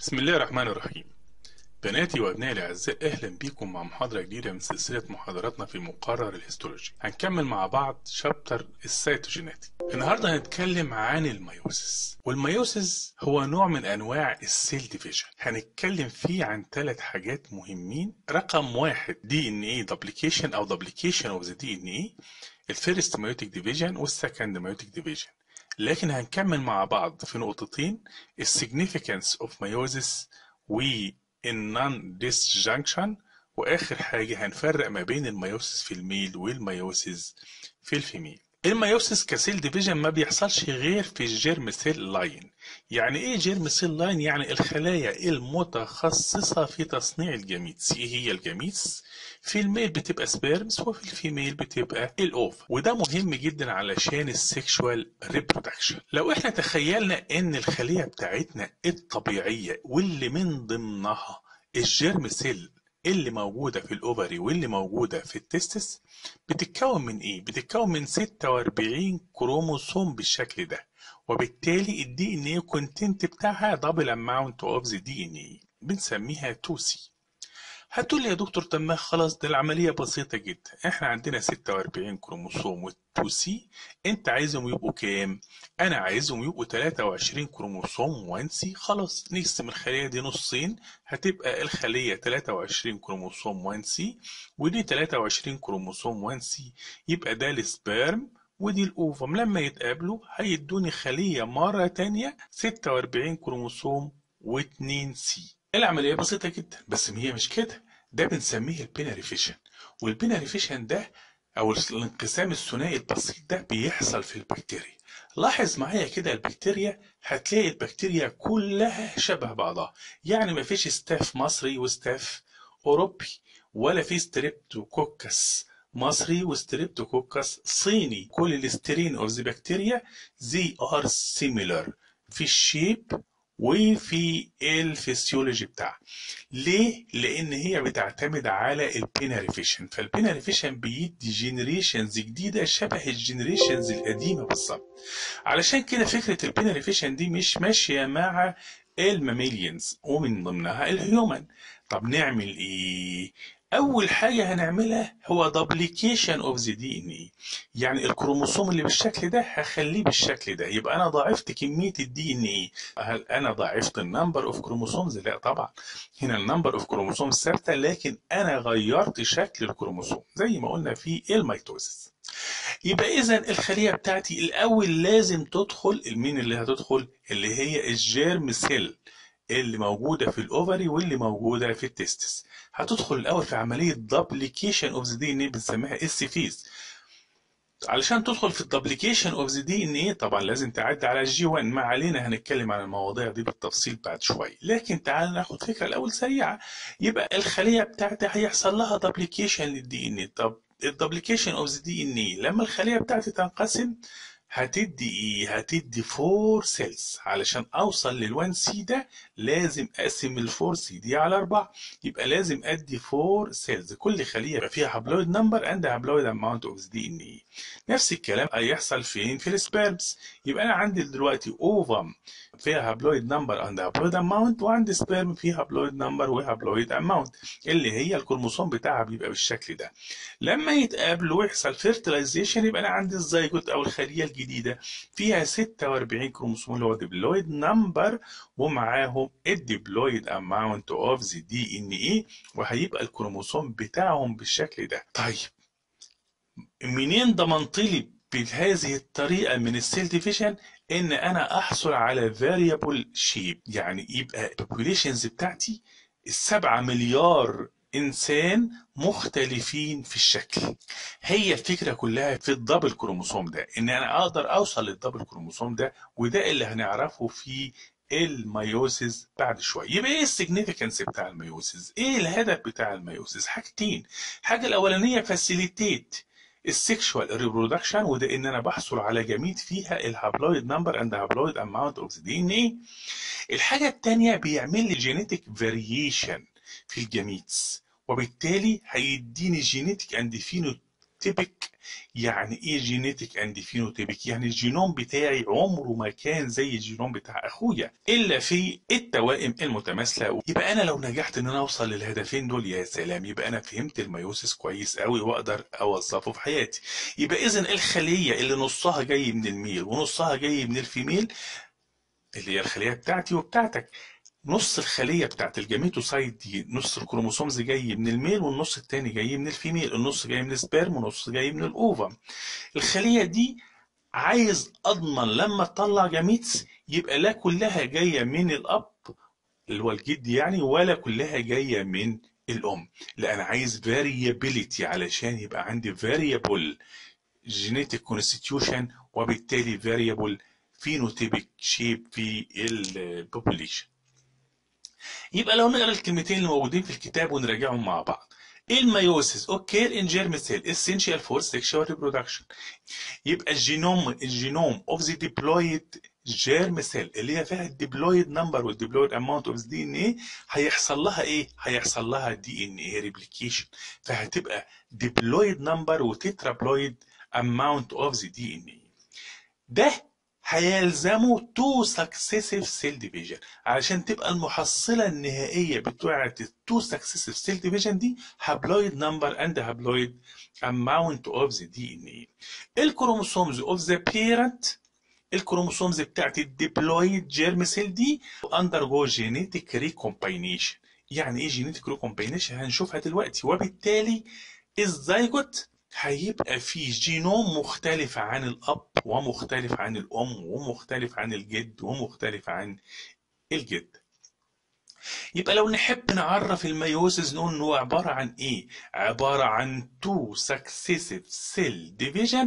بسم الله الرحمن الرحيم بناتي وابنائي الاعزاء اهلا بيكم مع محاضره جديده من سلسله محاضراتنا في مقرر الهيستولوجي هنكمل مع بعض شابتر السيتوجيناتي النهارده هنتكلم عن الميوسيس والميوسيس هو نوع من انواع السيل ديفيجن هنتكلم فيه عن ثلاث حاجات مهمين رقم واحد دي ان ايه دوبليكيشن او دوبليكيشن اوف ذا دي ان ايه الفيرست ميوتيك ديفيجن والسكند ميوتيك ديفيجن لكن هنكمل مع بعض في نقطتين السيجنيفيكانس اوف ميوزيس والنون ديسجنكشن واخر حاجه هنفرق ما بين الميوسيس في الميل والميوسيس في الفيميل الميوسيس كسيل ديفيجن ما بيحصلش غير في الجيرم سيل لاين يعني ايه جيرم سيل لاين يعني الخلايا المتخصصه في تصنيع الجميتس ايه هي الجميتس في الميل بتبقى سبيرمز وفي الفيميل بتبقى الاوف وده مهم جدا علشان السكشوال ريبرودكشن لو احنا تخيلنا ان الخليه بتاعتنا الطبيعيه واللي من ضمنها الجيرم سيل اللي موجودة في الأوفري واللي موجودة في التستس بتتكون من إيه؟ بتتكون من 46 كروموسوم بالشكل ده وبالتالي الدي ان ايه كونتنت بتاعها دبل اماونت اوف ذا دي ان ايه بنسميها 2 سي هتقول لي يا دكتور طب ما خلاص ده العملية بسيطة جدا احنا عندنا 46 كروموسوم وال2 سي انت عايزهم يبقوا كام؟ انا عايزهم يبقوا 23 كروموسوم 1 سي خلاص نقسم الخلية دي نصين هتبقى الخلية 23 كروموسوم 1 سي ودي 23 كروموسوم 1 سي يبقى ده السبيرم ودي الأوفم لما يتقابلوا هيدوني خلية مرة تانية 46 كروموسوم و2 سي العملية بسيطة جدا بس هي مش كده ده بنسميه البيناري فيشن والبيناري فيشن ده أو الانقسام الثنائي البسيط ده بيحصل في البكتيريا لاحظ معايا كده البكتيريا هتلاقي البكتيريا كلها شبه بعضها يعني مفيش ستاف مصري وستاف أوروبي ولا في ستريبتوكوكس مصري وستريبتوكوكس صيني كل الاسترين اوف ذا بكتيريا زي ار سيميلر في الشيب وفي الفسيولوجي بتاعها ليه لان هي بتعتمد على البيناريفيشن فالبيناريفيشن بيدي جينيريشنز جديده شبه الجينيريشنز القديمه بالظبط علشان كده فكره البيناريفيشن دي مش ماشيه مع الماميليانز ومن ضمنها الهيومن طب نعمل ايه اول حاجه هنعملها هو دوبليكيشن اوف ذا دي ان اي يعني الكروموسوم اللي بالشكل ده هخليه بالشكل ده يبقى انا ضاعفت كميه الدي ان اي هل انا ضاعفت النمبر اوف كروموسومز لا طبعا هنا النمبر اوف كروموسوم ثابته لكن انا غيرت شكل الكروموسوم زي ما قلنا في الميتوزيس يبقى اذا الخليه بتاعتي الاول لازم تدخل مين اللي هتدخل اللي هي الجيرم سيل اللي موجوده في الاوفري واللي موجوده في التستس هتدخل الاول في عمليه دوبليكيشن اوف ذا دي ان ايه بنسميها اس فيز علشان تدخل في الدوبليكيشن اوف ذا دي ان ايه طبعا لازم تعدي على الجي 1 ما علينا هنتكلم عن المواضيع دي بالتفصيل بعد شويه لكن تعال ناخد فكره الاول سريعه يبقى الخليه بتاعتي هيحصل لها دوبليكيشن للدي ان ايه طب الدوبليكيشن اوف ذا دي ان ايه لما الخليه بتاعتي تنقسم هتدي ايه هتدي 4 سيلز علشان اوصل لل1 سي ده لازم اقسم ال4 سي دي على 4 يبقى لازم ادي 4 سيلز كل خليه يبقى فيها هابلويد نمبر اند هابلويد اماونت اوف دي ان اي نفس الكلام هيحصل فين في السبيرمز يبقى انا عندي دلوقتي اوفم فيها هابلويد نمبر اند هابلويد اماونت وعندي سبيرم فيها هابلويد نمبر وهابلويد اماونت اللي هي الكروموسوم بتاعها بيبقى بالشكل ده لما يتقابلوا ويحصل فيرتلايزيشن يبقى انا عندي الزيجوت او الخليه الجديده فيها 46 كروموسوم اللي هو ديبلويد نمبر ومعاهم الديبلويد اماونت اوف ذا دي ان اي وهيبقى الكروموسوم بتاعهم بالشكل ده طيب منين ضمنت لي بهذه الطريقه من السيل ديفيجن ان انا احصل على فاريبل شيب يعني يبقى البوبوليشنز بتاعتي السبعة مليار انسان مختلفين في الشكل هي الفكره كلها في الدبل كروموسوم ده ان انا اقدر اوصل للدبل كروموسوم ده وده اللي هنعرفه في الميوسيس بعد شويه يبقى ايه السيجنيفيكانس بتاع الميوسيس ايه الهدف بتاع الميوسيس حاجتين الحاجه الاولانيه فاسيليتيت السكشوال ريبرودكشن وده ان انا بحصل على جميد فيها الهابلويد نمبر اند هابلويد اماونت اوف دي ان ايه الحاجه الثانيه بيعمل لي جينيتك فاريشن في الجميتس وبالتالي هيديني جينيتك اند فينو فينوتيبك يعني ايه جينيتك اند فينوتيبك يعني الجينوم بتاعي عمره ما كان زي الجينوم بتاع اخويا الا في التوائم المتماثله يبقى انا لو نجحت ان انا اوصل للهدفين دول يا سلام يبقى انا فهمت الميوسيس كويس قوي واقدر اوظفه في حياتي يبقى اذا الخليه اللي نصها جاي من الميل ونصها جاي من الفيميل اللي هي الخليه بتاعتي وبتاعتك نص الخليه بتاعت الجاميتوسايت دي نص الكروموسومز جاي من الميل والنص التاني جاي من الفيميل النص جاي من السبيرم والنص جاي من الاوفم الخليه دي عايز اضمن لما تطلع جاميتس يبقى لا كلها جايه من الاب اللي هو الجد يعني ولا كلها جايه من الام لا انا عايز فاريابيليتي علشان يبقى عندي فاريبل جينيتك كونستيتيوشن وبالتالي فاريبل فينوتيبك شيب في البوبوليشن يبقى لو نقرا الكلمتين اللي موجودين في الكتاب ونراجعهم مع بعض الميوسيس اوكير ان جيرم سيل essential فور sexual reproduction يبقى الجينوم الجينوم اوف ذا ديبلويد جيرم سيل اللي هي فيها الديبلويد نمبر والديبلويد اماونت اوف دي ان ايه هيحصل لها ايه؟ هيحصل لها دي ان ايه ريبليكيشن فهتبقى ديبلويد نمبر وتترابلويد اماونت اوف ذا دي ان ايه ده هيلزموا تو سكسيسيف سيل ديفيجن علشان تبقى المحصله النهائيه بتوعه التو سكسيسيف سيل ديفيجن دي هابلويد نمبر اند هابلويد اماونت اوف ذا دي ان اي الكروموسومز اوف ذا بيرنت الكروموسومز بتاعت الديبلويد جيرم سيل دي اندرجو جينيتك ريكومباينيشن يعني ايه جينيتك ريكومباينيشن هنشوفها دلوقتي وبالتالي الزيجوت هيبقى فيه جينوم مختلف عن الأب ومختلف عن الأم ومختلف عن الجد ومختلف عن الجد يبقى لو نحب نعرف الميوسيس نقول انه عبارة عن ايه عبارة عن two successive cell division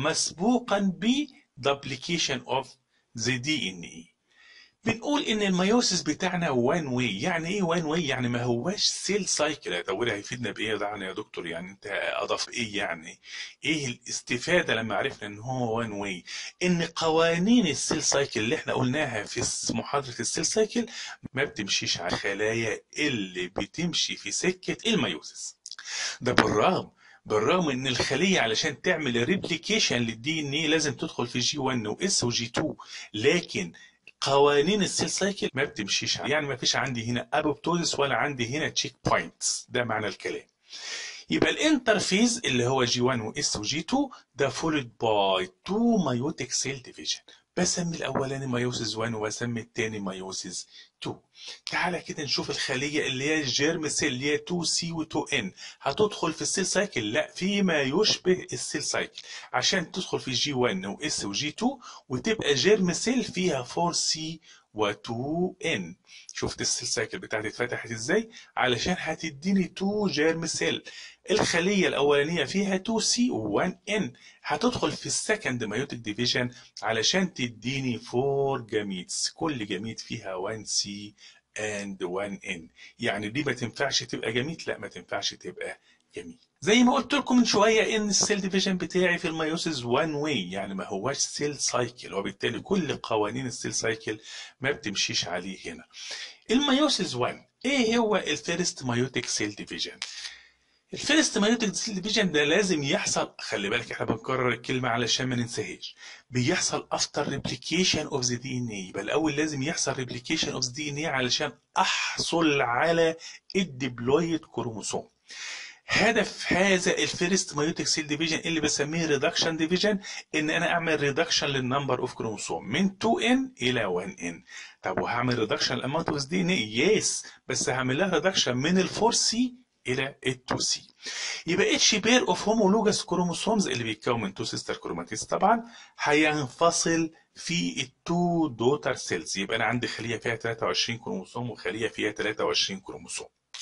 مسبوقا ب duplication of the DNA بنقول ان الميوسيس بتاعنا وان واي يعني ايه وان واي يعني ما هواش سيل سايكل يا دولة هيفيدنا بايه ده يا دكتور يعني انت اضاف ايه يعني ايه الاستفاده لما عرفنا ان هو وان واي ان قوانين السيل سايكل اللي احنا قلناها في محاضره السيل سايكل ما بتمشيش على الخلايا اللي بتمشي في سكه الميوسيس ده بالرغم بالرغم ان الخليه علشان تعمل ريبليكيشن للدي ان ايه لازم تدخل في جي 1 واس وجي 2 لكن قوانين السيل سايكل ما بتمشيش يعني ما فيش عندي هنا ابوبتوزس ولا عندي هنا تشيك بوينتس ده معنى الكلام يبقى الانترفيز اللي هو جي 1 واس وجي 2 ده فولد باي تو مايوتيك سيل ديفيجن بسمي الاولاني مايوسيس 1 واسمي الثاني مايوسيس 2 تعالى كده نشوف الخليه اللي هي الجيرم سيل اللي هي 2 سي و 2 ان هتدخل في السيل سايكل لا فيما يشبه السيل سايكل عشان تدخل في جي 1 واس وجي 2 وتبقى جيرم سيل فيها 4 سي و2 ان شفت السيل سايكل بتاعتي اتفتحت ازاي علشان هتديني 2 جيرم سيل الخليه الاولانيه فيها 2 سي و1 ان هتدخل في السكند مايوتيك ديفيجن علشان تديني 4 جاميتس كل جاميت فيها 1 سي اند 1 ان يعني دي ما تنفعش تبقى جاميت لا ما تنفعش تبقى جميل زي ما قلت لكم من شويه ان السيل ديفيجن بتاعي في الميوسيس وان واي يعني ما هواش سيل سايكل وبالتالي كل قوانين السيل سايكل ما بتمشيش عليه هنا الميوسيس 1 ايه هو الفيرست مايوتيك سيل ديفيجن الفيرست مايوتيك سيل ديفيجن ده لازم يحصل خلي بالك احنا بنكرر الكلمه علشان ما ننساهاش بيحصل افتر ريبليكيشن اوف ذا دي ان اي يبقى الاول لازم يحصل ريبليكيشن اوف ذا دي ان اي علشان احصل على الديبلويد كروموسوم هدف هذا الفيرست مايوتيك سيل ديفيجن اللي بسميه ريدكشن ديفيجن ان انا اعمل ريدكشن للنمبر اوف كروموسوم من 2 ان الى 1 ان طب وهعمل ريدكشن الاماونت اوف دي ان يس بس هعمل لها ريدكشن من ال 4 سي الى ال 2 سي يبقى اتش بير اوف هومولوجس كروموسومز اللي بيتكون من تو سيستر كروماتيز طبعا هينفصل في التو دوتر سيلز يبقى انا عندي خليه فيها 23 كروموسوم وخليه فيها 23 كروموسوم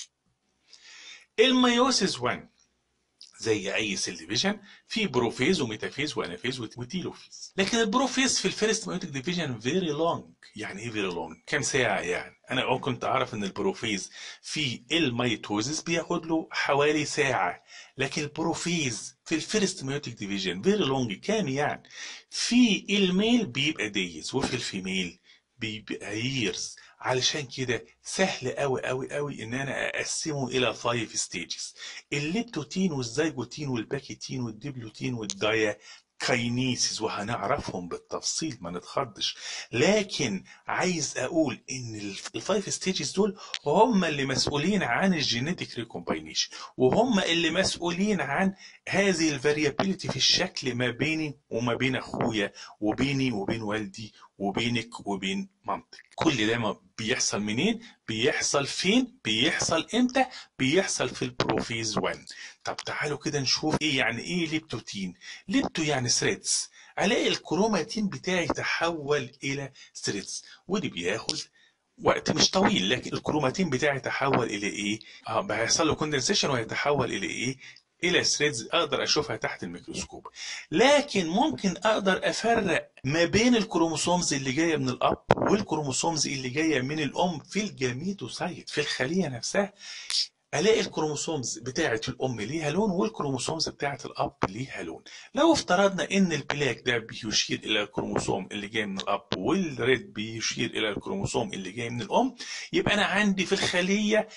الميوسيس 1 زي اي سيل ديفيجن في بروفيز وميتافيز وانافيز وتيلوفيز لكن البروفيز في الفيرست مايوتيك ديفيجن فيري لونج يعني ايه فيري لونج كام ساعه يعني انا كنت اعرف ان البروفيز في الميتوزيس بياخد له حوالي ساعه لكن البروفيز في الفيرست مايوتيك ديفيجن فيري لونج كام يعني في الميل بيبقى دايز وفي الفيميل بيبقى ييرز علشان كده سهل قوي قوي قوي ان انا اقسمه الى 5 ستيجز الليبتوتين والزيجوتين والباكيتين والديبلوتين والدايا كاينيسيس وهنعرفهم بالتفصيل ما نتخضش لكن عايز اقول ان الفايف ستيجز دول هم اللي مسؤولين عن الجينيتك ريكومباينيشن وهم اللي مسؤولين عن هذه الفاريابيليتي في الشكل ما بيني وما بين اخويا وبيني وبين والدي وبينك وبين مامتك كل ده ما بيحصل منين بيحصل فين بيحصل امتى بيحصل في البروفيز 1 طب تعالوا كده نشوف ايه يعني ايه ليبتوتين ليبتو يعني ثريدز الاقي الكروماتين بتاعي تحول الى ثريدز ودي بياخد وقت مش طويل لكن الكروماتين بتاعي تحول الى ايه اه بيحصل له كوندنسيشن ويتحول الى ايه الى ثريدز اقدر اشوفها تحت الميكروسكوب لكن ممكن اقدر افرق ما بين الكروموسومز اللي جايه من الاب والكروموسومز اللي جايه من الام في الجاميتوسايت في الخليه نفسها الاقي الكروموسومز بتاعه الام ليها لون والكروموسومز بتاعه الاب ليها لون لو افترضنا ان البلاك ده بيشير الى الكروموسوم اللي جاي من الاب والريد بيشير الى الكروموسوم اللي جاي من الام يبقى انا عندي في الخليه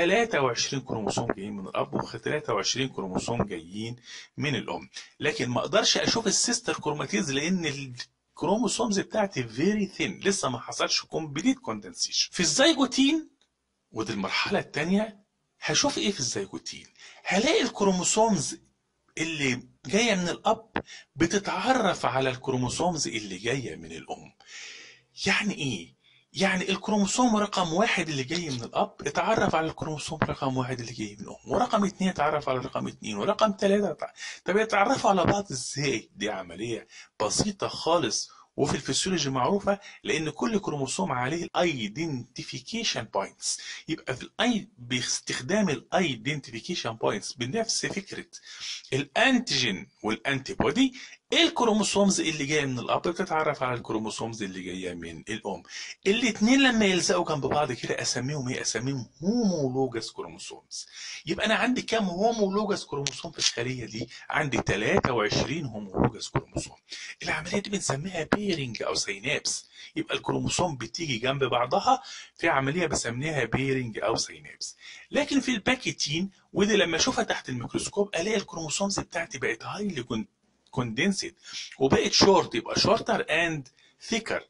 23 كروموسوم جايين من الاب و 23 كروموسوم جايين من الام لكن ما اقدرش اشوف السيستر كروماتيز لان الكروموسومز بتاعتي فيري ثين لسه ما حصلش كومبليت كوندنسيشن في الزيجوتين ودي المرحله الثانيه هشوف ايه في الزيجوتين هلاقي الكروموسومز اللي جايه من الاب بتتعرف على الكروموسومز اللي جايه من الام يعني ايه يعني الكروموسوم رقم واحد اللي جاي من الاب اتعرف على الكروموسوم رقم واحد اللي جاي من الام ورقم اتنين اتعرف على رقم اتنين ورقم تلاتة طب يتعرفوا على بعض ازاي دي عملية بسيطة خالص وفي الفسيولوجي معروفة لأن كل كروموسوم عليه الايدنتيفيكيشن بوينتس يبقى في الاي باستخدام الايدنتيفيكيشن بوينتس بنفس فكرة الانتيجين والانتي بودي الكروموسومز اللي جايه من الاب بتتعرف على الكروموسومز اللي جايه من الام الاثنين لما يلزقوا جنب بعض كده اسميهم ايه اسميهم هومولوجس كروموسومز يبقى انا عندي كام هومولوجس كروموسوم في الخليه دي عندي 23 هومولوجس كروموسوم العمليه دي بنسميها بيرنج او سينابس يبقى الكروموسوم بتيجي جنب بعضها في عمليه بسميها بيرنج او سينابس لكن في الباكيتين ودي لما اشوفها تحت الميكروسكوب الاقي الكروموسومز بتاعتي بقت هايلي كوندنسد وبقت شورت يبقى شورتر اند ثيكر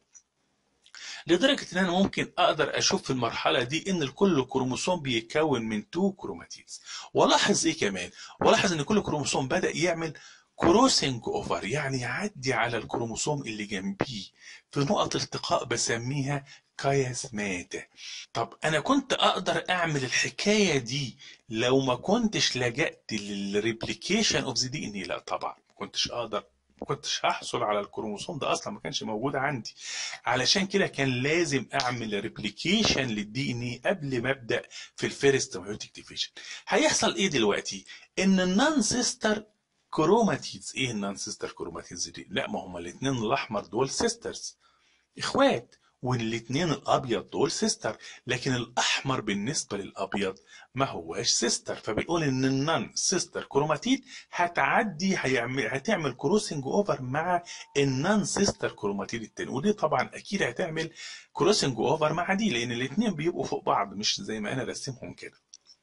لدرجه ان انا ممكن اقدر اشوف في المرحله دي ان كل كروموسوم بيتكون من تو كروماتيدز ولاحظ ايه كمان ولاحظ ان كل كروموسوم بدا يعمل كروسنج اوفر يعني يعدي على الكروموسوم اللي جنبيه في نقط التقاء بسميها كايزماتا طب انا كنت اقدر اعمل الحكايه دي لو ما كنتش لجأت للريبليكيشن اوف ذا دي ان لا طبعا ما كنتش اقدر ما كنتش هحصل على الكروموسوم ده اصلا ما كانش موجود عندي علشان كده كان لازم اعمل ريبليكيشن للدي ان اي قبل ما ابدا في الفيرست مايوتيك ديفيجن هيحصل ايه دلوقتي ان النون سيستر كروماتيدز ايه النون سيستر كروماتيدز دي لا ما هما الاثنين الاحمر دول سيسترز اخوات والاثنين الابيض دول سيستر لكن الاحمر بالنسبه للابيض ما هواش سيستر فبيقول ان النون سيستر كروماتيد هتعدي هيعمل هتعمل كروسنج اوفر مع النون سيستر كروماتيد التاني ودي طبعا اكيد هتعمل كروسنج اوفر مع دي لان الاثنين بيبقوا فوق بعض مش زي ما انا رسمهم كده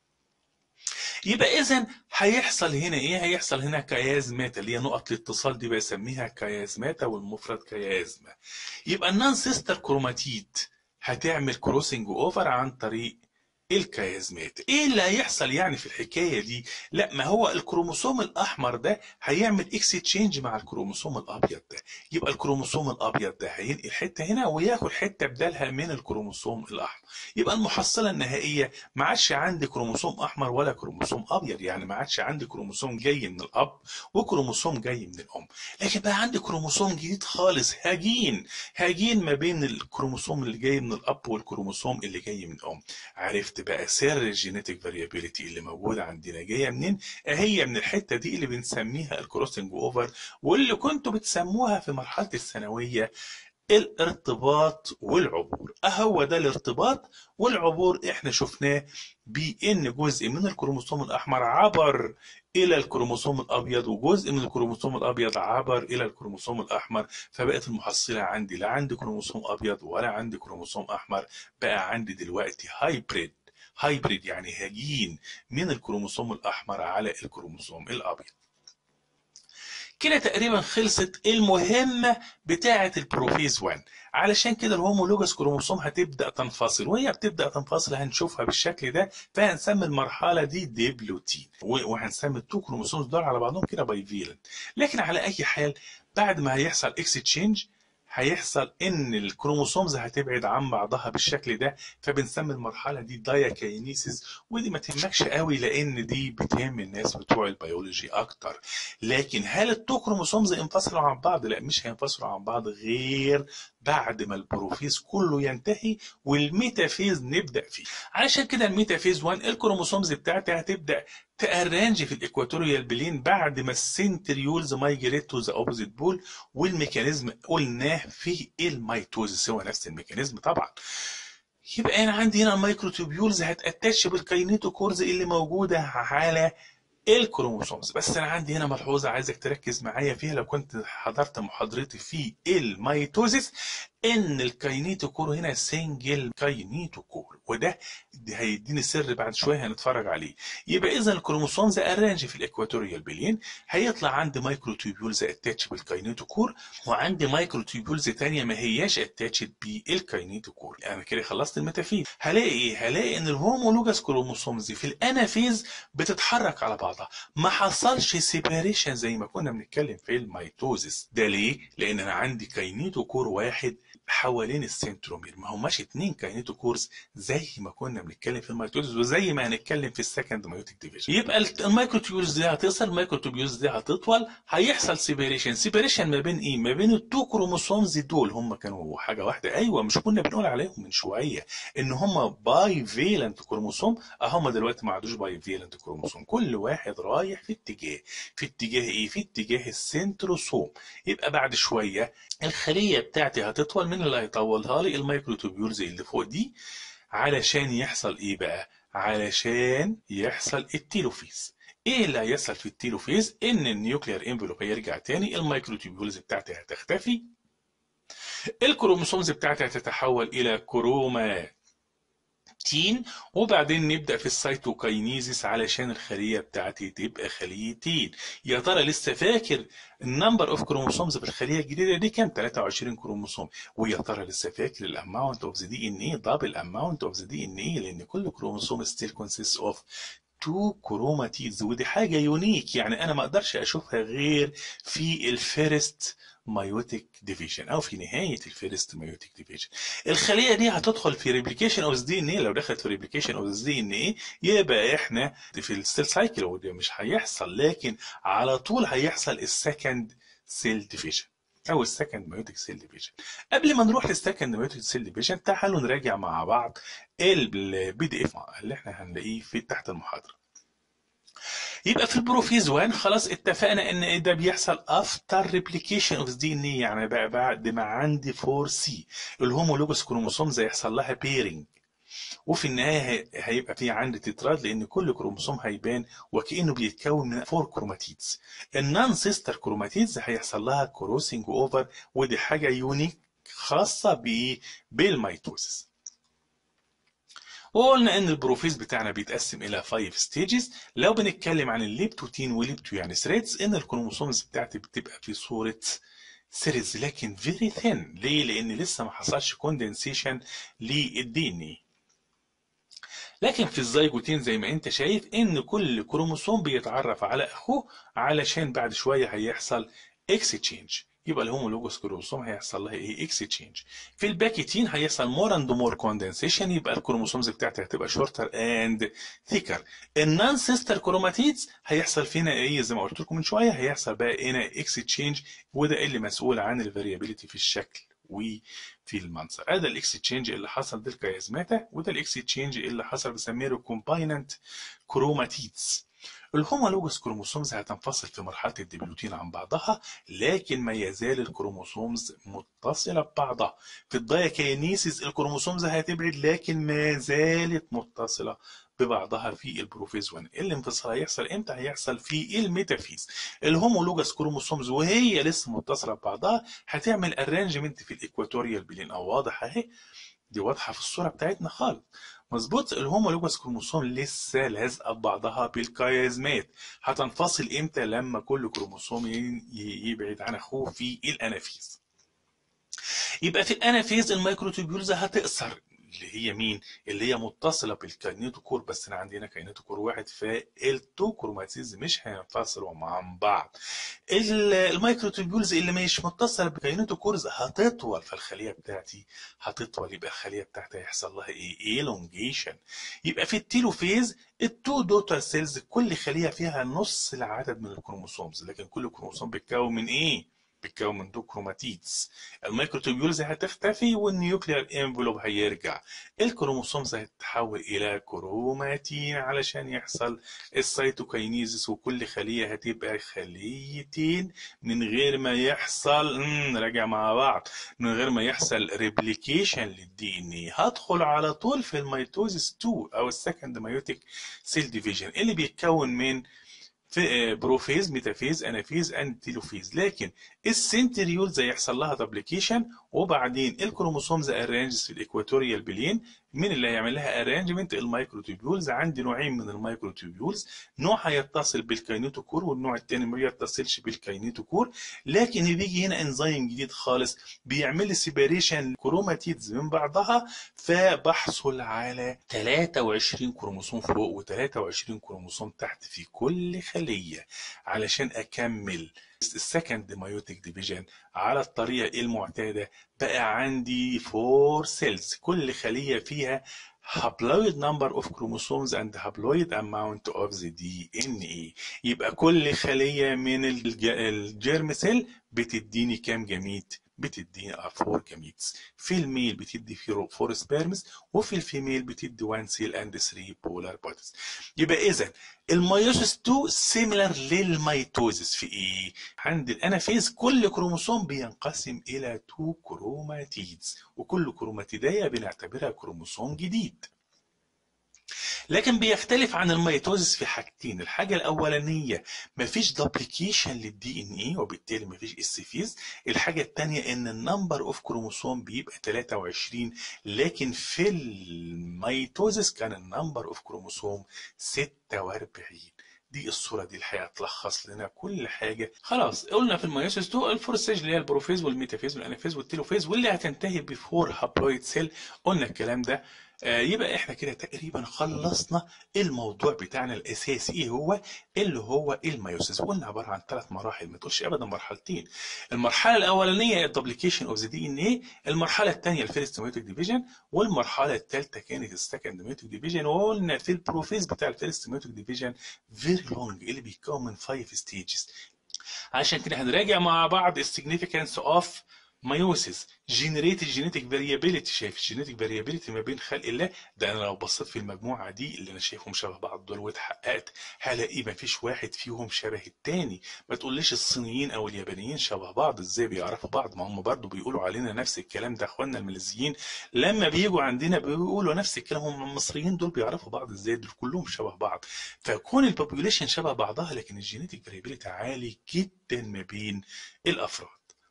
يبقى اذا هيحصل هنا ايه هيحصل هنا كيازماتا اللي هي نقط الاتصال دي بسميها كيازماتا والمفرد كيازما يبقى النون سيستر كروماتيد هتعمل كروسنج اوفر عن طريق الكيازمات ايه اللي هيحصل يعني في الحكايه دي لا ما هو الكروموسوم الاحمر ده هيعمل اكستشينج مع الكروموسوم الابيض ده يبقى الكروموسوم الابيض ده هينقل حته هنا وياخد حته بدالها من الكروموسوم الاحمر يبقى المحصله النهائيه ما عادش عندي كروموسوم احمر ولا كروموسوم ابيض يعني ما عادش عندي كروموسوم جاي من الاب وكروموسوم جاي من الام لكن بقى عندي كروموسوم جديد خالص هجين هجين ما بين الكروموسوم اللي جاي من الاب والكروموسوم اللي جاي من الام عرفت بقى سر الجينيتك فاريابيليتي اللي موجوده عندنا جايه منين هي من الحته دي اللي بنسميها الكروسنج اوفر واللي كنتوا بتسموها في مرحله الثانويه الارتباط والعبور اهو ده الارتباط والعبور احنا شفناه بان جزء من الكروموسوم الاحمر عبر الى الكروموسوم الابيض وجزء من الكروموسوم الابيض عبر الى الكروموسوم الاحمر فبقت المحصله عندي لا عندي كروموسوم ابيض ولا عندي كروموسوم احمر بقى عندي دلوقتي هايبريد هايبريد يعني هجين من الكروموسوم الاحمر على الكروموسوم الابيض كده تقريبا خلصت المهمة بتاعة البروفيز 1 علشان كده الهومولوجس كروموسوم هتبدأ تنفصل وهي بتبدأ تنفصل هنشوفها بالشكل ده فهنسمي المرحلة دي ديبلوتين وهنسمي التو كروموسومز دول على بعضهم كده باي فيلنت لكن على أي حال بعد ما هيحصل اكستشينج هيحصل ان الكروموسومز هتبعد عن بعضها بالشكل ده فبنسمي المرحله دي داياكاينيسيس ودي ما تهمكش قوي لان دي بتهم الناس بتوع البيولوجي اكتر لكن هل التو كروموسومز انفصلوا عن بعض لا مش هينفصلوا عن بعض غير بعد ما البروفيز كله ينتهي والميتافيز نبدا فيه علشان كده الميتافيز 1 الكروموسومز بتاعتها هتبدا تارانج في الاكواتوريال بلين بعد ما السنتريولز مايجريت تو ذا اوبوزيت بول والميكانيزم قلناه في الميتوزيس هو نفس الميكانيزم طبعا يبقى انا عندي هنا المايكروتوبيولز هتاتش بالكاينيتوكورز اللي موجوده على الكروموسومز بس انا عندي هنا ملحوظه عايزك تركز معايا فيها لو كنت حضرت محاضرتي في الميتوزيس ان الكاينيتوكور هنا سنجل كاينيتوكور وده هيديني سر بعد شويه هنتفرج عليه يبقى اذا الكروموسومز ارانج في الاكواتوريال بلين هيطلع عندي مايكروتوبيولز اتاتش بالكاينيتوكور وعندي مايكروتوبيولز ثانيه ما هياش اتاتشد بالكاينيتوكور انا كده خلصت الميتافيز هلاقي ايه هلاقي ان الهومولوجاس كروموسومز في الانافيز بتتحرك على بعضها ما حصلش سيباريشن زي ما كنا بنتكلم في الميتوزيس ده ليه لان انا عندي كاينيتوكور واحد حوالين السنترومير ما هماش اتنين كاينيتوكورز زي ما كنا بنتكلم في الميتوزيس وزي ما هنتكلم في السكند مايوتيك ديفيجن يبقى المايكروتوبيولز دي هتصل المايكروتوبيولز دي هتطول هيحصل سيباريشن سيباريشن ما بين ايه ما بين التو كروموسومز دول هم كانوا حاجه واحده ايوه مش كنا بنقول عليهم من شويه ان هم باي فيلنت كروموسوم هم دلوقتي ما عادوش باي فيلنت كروموسوم كل واحد رايح في اتجاه في اتجاه ايه في اتجاه السنتروسوم يبقى بعد شويه الخليه بتاعتي هتطول من اللي هيطولها لي الميكروتوبيولز اللي فوق دي علشان يحصل ايه بقى علشان يحصل التيلوفيز ايه اللي هيحصل في التيلوفيز ان النيوكليير انفلوب هيرجع تاني الميكروتوبيولز بتاعتي هتختفي الكروموسومز بتاعتي هتتحول الى كرومات تين وبعدين نبدا في السيتوكاينيزيس علشان الخليه بتاعتي تبقى خليتين يا ترى لسه فاكر النمبر اوف كروموسومز في الخليه الجديده دي كام 23 كروموسوم ويا ترى لسه فاكر الاماونت اوف ذا دي ان اي دبل اماونت اوف ذا دي ان اي لان كل كروموسوم ستيل كونسيست اوف تو كروماتيدز ودي حاجه يونيك يعني انا ما اقدرش اشوفها غير في الفيرست مايوتيك ديفيجن او في نهايه الفيرست مايوتيك ديفيجن الخليه دي هتدخل في ريبليكيشن اوف دي ان اي لو دخلت في ريبليكيشن اوف دي ان اي يبقى احنا في السيل سايكل وده مش هيحصل لكن على طول هيحصل السكند سيل ديفيجن او السكند مايوتيك سيل ديفيجن قبل ما نروح للسكند مايوتيك سيل ديفيجن تعالوا نراجع مع بعض البي دي اف اللي احنا هنلاقيه في تحت المحاضره يبقى في البروفيز 1 خلاص اتفقنا ان ده بيحصل افتر ريبليكيشن اوف دي ان يعني بقى بعد ما عندي 4 سي الهومولوجوس كروموسومز هيحصل لها بيرنج وفي النهايه هيبقى في عندي تتراد لان كل كروموسوم هيبان وكانه بيتكون من 4 كروماتيدز النون سيستر كروماتيدز هيحصل لها كروسنج اوفر ودي حاجه يونيك خاصه بايه بالميتوسيس وقلنا ان البروفيز بتاعنا بيتقسم الى 5 ستيجز لو بنتكلم عن الليبتوتين وليبتو يعني ثريدز ان الكروموسومز بتاعتي بتبقى في صوره سيريز لكن فيري ثين ليه لان لسه ما حصلش كوندنسيشن للدي ان اي لكن في الزيجوتين زي ما انت شايف ان كل كروموسوم بيتعرف على اخوه علشان بعد شويه هيحصل اكستشينج يبقى الهومولوجوس كروموسوم هيحصل لها ايه اكستشينج في الباكيتين هيحصل مور اند مور كوندنسيشن يبقى الكروموسومز بتاعتها هتبقى شورتر اند ثيكر النون سيستر كروماتيدز هيحصل فينا ايه زي ما قلت لكم من شويه هيحصل بقى هنا اكستشينج وده اللي مسؤول عن الفاريابيليتي في الشكل وفي المنظر هذا الاكستشينج اللي حصل ده الكيازماتا وده الاكستشينج اللي حصل بنسميه ريكومبايننت كروماتيدز الهومولوجوس كروموسومز هتنفصل في مرحلة الديبلوتين عن بعضها لكن ما يزال الكروموسومز متصلة ببعضها في الدايكاينيسيس الكروموسومز هتبعد لكن ما زالت متصلة ببعضها في البروفيز 1 الانفصال هيحصل امتى هيحصل في الميتافيز الهومولوجاس كروموسومز وهي لسه متصله ببعضها هتعمل ارانجمنت في الايكواتوريال بلين او واضح اهي دي واضحه في الصوره بتاعتنا خالص مظبوط الهومولوجاس كروموسوم لسه لازقه ببعضها بالكيازمات هتنفصل امتى لما كل كروموسوم يبعد عن اخوه في الانافيز يبقى في الانافيز الميكروتوبيولز هتقصر اللي هي مين؟ اللي هي متصله بالكاينيتوكور بس انا عندنا كاينيتوكور واحد فالتو كروماتيز مش هينفصلوا مع بعض. الميكروتوبيولز اللي مش متصله بالكاينيتوكورز هتطول فالخليه بتاعتي هتطول يبقى الخليه بتاعتي هيحصل لها ايه؟ ايلونجيشن. يبقى في التيلوفيز التو دوتر سيلز كل خليه فيها نص العدد من الكروموسومز لكن كل كروموسوم بيتكون من ايه؟ بيتكون من دو كروماتيدز الميكروتوبيولز هتختفي والنيوكليير انفلوب هيرجع الكروموسومز هتتحول الى كروماتين علشان يحصل السيتوكاينيزس وكل خليه هتبقى خليتين من غير ما يحصل راجع مع بعض من غير ما يحصل ريبليكيشن للدي ان اي هدخل على طول في الميتوزيس 2 او السكند مايوتيك سيل ديفيجن اللي بيتكون من في بروفيز ميتافيز انافيز اند تيلوفيز لكن السنتريولز هيحصل لها دبليكيشن وبعدين الكروموسومز ارانجز في الايكواتوريال بلين مين اللي هيعمل لها ارانجمنت المايكروتوبيولز عندي نوعين من المايكروتوبيولز نوع هيتصل بالكاينيتوكور والنوع الثاني ما يتصلش بالكاينيتوكور لكن بيجي هنا انزيم جديد خالص بيعمل لي سيباريشن كروماتيدز من بعضها فبحصل على 23 كروموسوم فوق و23 كروموسوم تحت في كل خليه علشان اكمل السكند مايوتيك ديفيجن على الطريقه المعتاده بقى عندي فور سيلز كل خليه فيها haploid number of chromosomes and haploid amount of the DNA يبقى كل خليه من الجيرم سيل بتديني كام جميد بتديني 4 جميتس في الميل بتدي 4 سبيرمز وفي الفيميل بتدي 1 سيل اند 3 بولار بوديز يبقى اذا الميوسيس 2 سيميلر للميتوزيس في ايه عند الانافيز كل كروموسوم بينقسم الى 2 كروماتيدز وكل كروماتيديه بنعتبرها كروموسوم جديد لكن بيختلف عن الميتوزيس في حاجتين الحاجه الاولانيه مفيش دوبليكيشن للدي ان اي وبالتالي مفيش استفيز الحاجه الثانيه ان النمبر اوف كروموسوم بيبقى 23 لكن في الميتوزيس كان النمبر اوف كروموسوم 46 دي الصوره دي الحقيقه تلخص لنا كل حاجه خلاص قلنا في الميوسيس 2 الفور ستيج اللي هي البروفيز والميتافيز والانافيز والتيلوفيز واللي هتنتهي بفور هابلويد سيل قلنا الكلام ده آه يبقى احنا كده تقريبا خلصنا الموضوع بتاعنا الاساسي ايه هو اللي هو الميوسيس قلنا عباره عن ثلاث مراحل ما تقولش ابدا مرحلتين المرحله الاولانيه الدوبليكيشن اوف ذا دي ان ايه المرحله الثانيه الفيرست ميوتيك ديفيجن والمرحله الثالثه كانت السكند ميوتيك ديفيجن وقلنا في البروفيز بتاع الفيرست ميوتيك ديفيجن فيري لونج اللي بيتكون من 5 ستيجز عشان كده هنراجع مع بعض السيجنيفيكانس اوف مايوسيس جينيريت الجينيتك فاريابيليتي شايف الجينيتك فاريابيليتي ما بين خلق الله ده انا لو بصيت في المجموعه دي اللي انا شايفهم شبه بعض دول واتحققت هلاقي ما فيش واحد فيهم شبه التاني ما تقوليش الصينيين او اليابانيين شبه بعض ازاي بيعرفوا بعض ما هم برضه بيقولوا علينا نفس الكلام ده اخواننا الماليزيين لما بيجوا عندنا بيقولوا نفس الكلام هم المصريين دول بيعرفوا بعض ازاي دول كلهم شبه بعض فكون البوبوليشن شبه بعضها لكن الجينيتك فاريابيليتي عالي جدا ما بين الافراد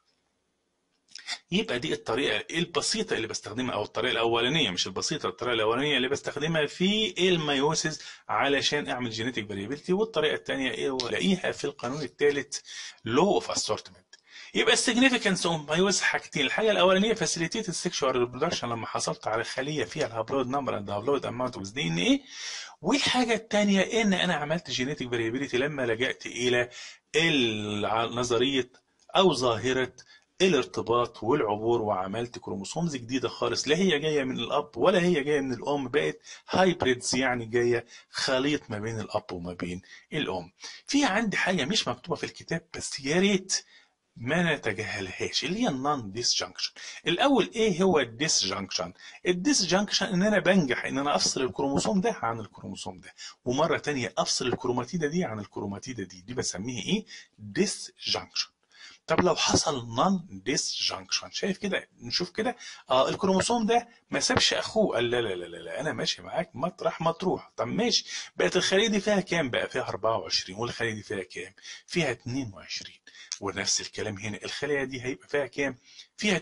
يبقى دي الطريقة البسيطة اللي بستخدمها أو الطريقة الأولانية مش البسيطة الطريقة الأولانية اللي بستخدمها في الميوسيس علشان أعمل جينيتك فاريابيلتي والطريقة الثانية إيه وألاقيها في القانون الثالث لو أوف أسورتمنت يبقى السيجنيفيكانس اوف مايوس حاجتين الحاجه الاولانيه فاسيليتيت السكشوال ريبرودكشن لما حصلت على خليه فيها الهابلود نمبر اند هابلود اماونت اوف دي ان ايه والحاجه الثانيه ان انا عملت جينيتك فاريابيلتي لما لجأت الى نظريه او ظاهره الارتباط والعبور وعملت كروموسومز جديدة خالص لا هي جاية من الأب ولا هي جاية من الأم بقت هايبريدز يعني جاية خليط ما بين الأب وما بين الأم في عندي حاجة مش مكتوبة في الكتاب بس يا ريت ما نتجاهلهاش اللي هي النون ديسجنكشن الاول ايه هو الديسجنكشن الديسجنكشن ان انا بنجح ان انا افصل الكروموسوم ده عن الكروموسوم ده ومره تانية افصل الكروماتيده دي عن الكروماتيده دي دي بسميها ايه ديسجنكشن طب لو حصل نون ديسجنكشن شايف كده نشوف كده اه الكروموسوم ده ما سابش اخوه قال لا لا لا لا انا ماشي معاك مطرح ما تروح طب ماشي بقت الخليه دي فيها كام بقى فيها 24 والخليه دي فيها كام فيها 22 ونفس الكلام هنا الخليه دي هيبقى فيها كام فيها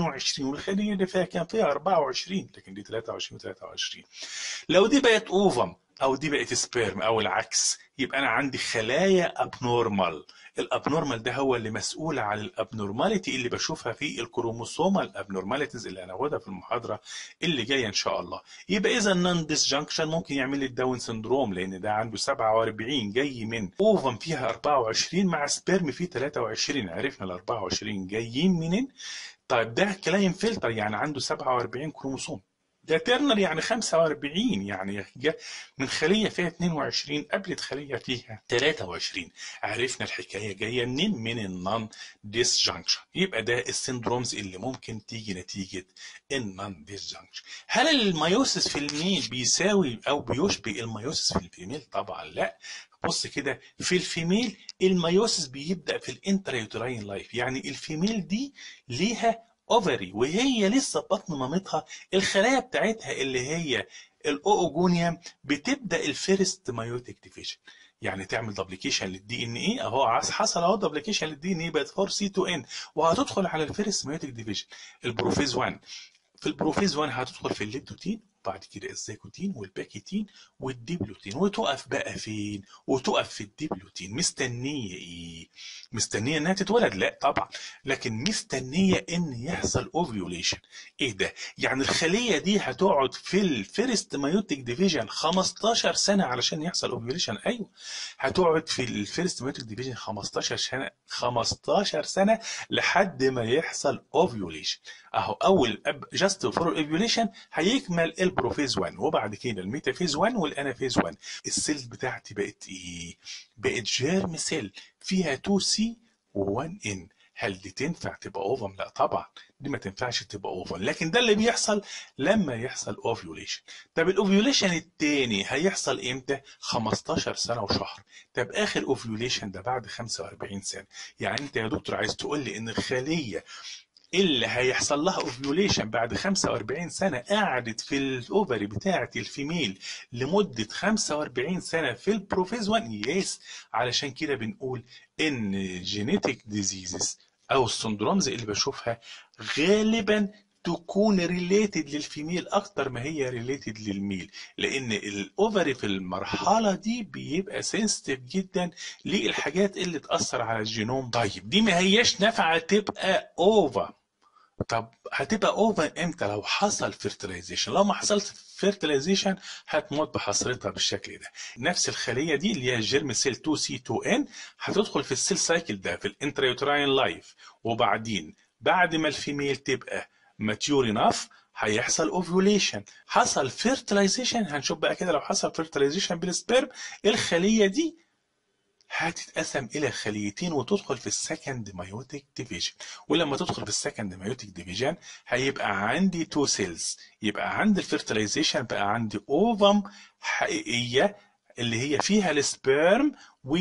22 والخليه دي فيها كام فيها 24 لكن دي 23 و23 لو دي بقت اوفم او دي بقت سبيرم او العكس يبقى انا عندي خلايا ابنورمال الابنورمال ده هو اللي مسؤول عن الابنورماليتي اللي بشوفها في الكروموسوم الابنورماليتيز اللي هناخدها في المحاضره اللي جايه ان شاء الله يبقى اذا نون ديسجنكشن ممكن يعمل لي الداون سندروم لان ده عنده 47 جاي من اوفم فيها 24 مع سبيرم فيه 23 عرفنا ال 24 جايين منين طيب ده كلاين فلتر يعني عنده 47 كروموسوم ده تيرنر يعني 45 يعني جه من خلية فيها 22 قبلت خلية فيها 23 عرفنا الحكاية جاية منين من النون ديسجنكشن يبقى ده السندرومز اللي ممكن تيجي نتيجة النون ديسجنكشن هل الميوسيس في الميل بيساوي او بيشبه الميوسيس في الفيميل طبعا لا بص كده في الفيميل الميوسيس بيبدا في الانتريوتراين لايف يعني الفيميل دي ليها اوفري وهي لسه بطن مامتها الخلايا بتاعتها اللي هي الاوجونيوم بتبدا الفيرست مايوتيك ديفيجن يعني تعمل دبليكيشن للدي ان ايه اهو حصل اهو دبليكيشن للدي ان ايه بقت 4 سي 2 ان وهتدخل على الفيرست مايوتيك ديفيجن البروفيز 1 في البروفيز 1 هتدخل في الليبتوتين بعد كده الزيكوتين والباكيتين والديبلوتين وتقف بقى فين وتقف في الديبلوتين مستنيه ايه مستنيه انها تتولد لا طبعا لكن مستنيه ان يحصل اوفيوليشن ايه ده يعني الخليه دي هتقعد في الفيرست مايوتيك ديفيجن 15 سنه علشان يحصل اوفيوليشن ايوه هتقعد في الفيرست مايوتيك ديفيجن 15 سنه 15 سنه لحد ما يحصل اوفيوليشن اهو اول جاست فور اوفيوليشن هيكمل البروفيز 1 وبعد كده الميتافيز 1 والانافيز 1 السيلز بتاعتي بقت ايه بقت جيرم سيل فيها 2 سي و1 ان هل دي تنفع تبقى اوفم لا طبعا دي ما تنفعش تبقى اوفم لكن ده اللي بيحصل لما يحصل اوفيوليشن طب الاوفيوليشن التاني هيحصل امتى 15 سنه وشهر طب اخر اوفيوليشن ده بعد 45 سنه يعني انت يا دكتور عايز تقول لي ان الخليه اللي هيحصل لها اوفيوليشن بعد 45 سنه قعدت في الاوفري بتاعه الفيميل لمده 45 سنه في البروفيز 1 يس علشان كده بنقول ان جينيتك ديزيزز او السندرومز اللي بشوفها غالبا تكون ريليتد للفيميل اكتر ما هي ريليتد للميل لان الاوفري في المرحله دي بيبقى سنسيتيف جدا للحاجات اللي تاثر على الجينوم طيب دي ما هياش نافعه تبقى اوفر طب هتبقى اوفر امتى لو حصل فيرتلايزيشن لو ما حصلش فيرتلايزيشن هتموت بحصرتها بالشكل ده نفس الخليه دي اللي هي الجيرم سيل 2 سي 2 ان هتدخل في السيل سايكل ده في الانتريوتراين لايف وبعدين بعد ما الفيميل تبقى ماتيور انف هيحصل اوفيوليشن حصل فيرتلايزيشن هنشوف بقى كده لو حصل فيرتلايزيشن بالسبيرم الخليه دي هتتقسم الى خليتين وتدخل في السكند مايوتيك ديفيجن ولما تدخل في السكند مايوتيك ديفيجن هيبقى عندي تو سيلز يبقى عندي الفيرتلايزيشن بقى عندي اوفم حقيقيه اللي هي فيها السبيرم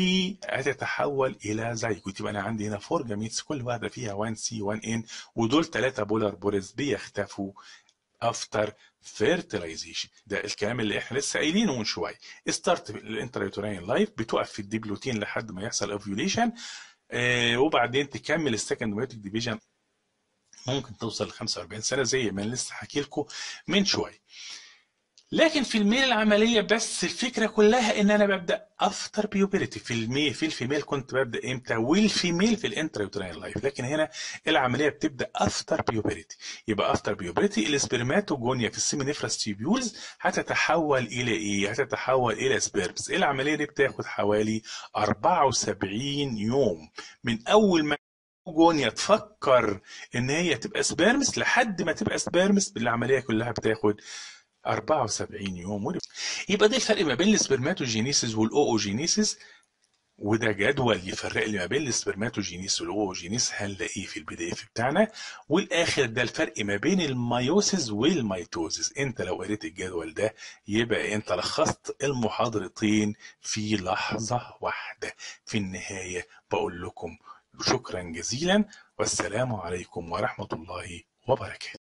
وهتتحول الى زيجوت يبقى انا عندي هنا فور جاميتس كل واحده فيها 1 سي 1 ان ودول ثلاثه بولار بوريز بيختفوا افتر فيرتلايزيشن ده الكلام اللي احنا لسه قايلينه من شويه ستارت الانتريوتراين لايف بتقف في الديبلوتين لحد ما يحصل اوفيوليشن آه وبعدين تكمل السكند مايوتيك ديفيجن ممكن توصل ل 45 سنه زي ما لسه حكي لكم من شويه لكن في الميل العملية بس الفكرة كلها ان انا ببدأ افتر بيوبرتي في الميل في الفيميل كنت ببدأ امتى والفيميل في الانتريوتراين لايف لكن هنا العملية بتبدأ افتر بيوبرتي يبقى افتر بيوبرتي الاسبرماتوجونيا في السيمينيفراس تيبيولز هتتحول الى ايه هتتحول الى سبيرمز العملية دي بتاخد حوالي 74 يوم من اول ما جونيا تفكر ان هي تبقى سبيرمس لحد ما تبقى سبيرمس العملية كلها بتاخد 74 يوم يبقى ده الفرق ما بين السبرماتوجينيسيس والاوجينيسيس وده جدول يفرق لي ما بين السبرماتوجينيس والاوجينيس هنلاقيه في البي دي اف بتاعنا والاخر ده الفرق ما بين الميوسيس والميتوزيس انت لو قريت الجدول ده يبقى انت لخصت المحاضرتين في لحظة واحدة في النهاية بقول لكم شكرا جزيلا والسلام عليكم ورحمة الله وبركاته